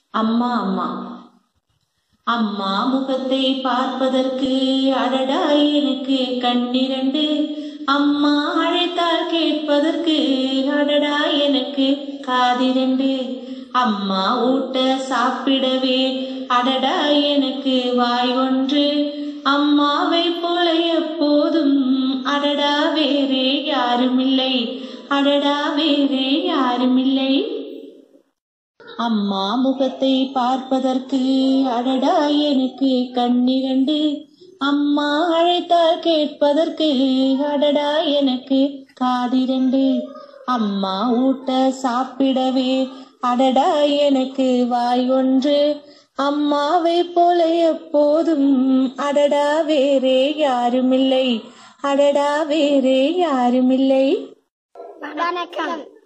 அம்மா அம்மா அம்மா முகத்தை பார்ப்பதற்கு அடடா எனக்கு கண்ணிரண்டு அம்மா அழைத்தால் கேட்பதற்கு அடடா எனக்கு காதிரண்டு அம்மா ஊட்ட சாப்பிடவே அடடா எனக்கு வாய் ஒன்று அம்மாவை போல எப்போதும் அடடா வேறே யாருமில்லை அடடா வேறே யாருமில்லை அம்மா முகத்தை பார்ப்பதற்கு அடடா எனக்கு கண்ணிரண்டு அம்மா அழைத்தால் கேட்பதற்கு அடடா எனக்கு காதிரண்டு அம்மா ஊட்ட சாப்பிடவே அடடா எனக்கு வாய் ஒன்று அம்மாவை போல எப்போதும் அடடா வேறே யாருமில்லை அடடா வேறே யாருமில்லை வணக்கம்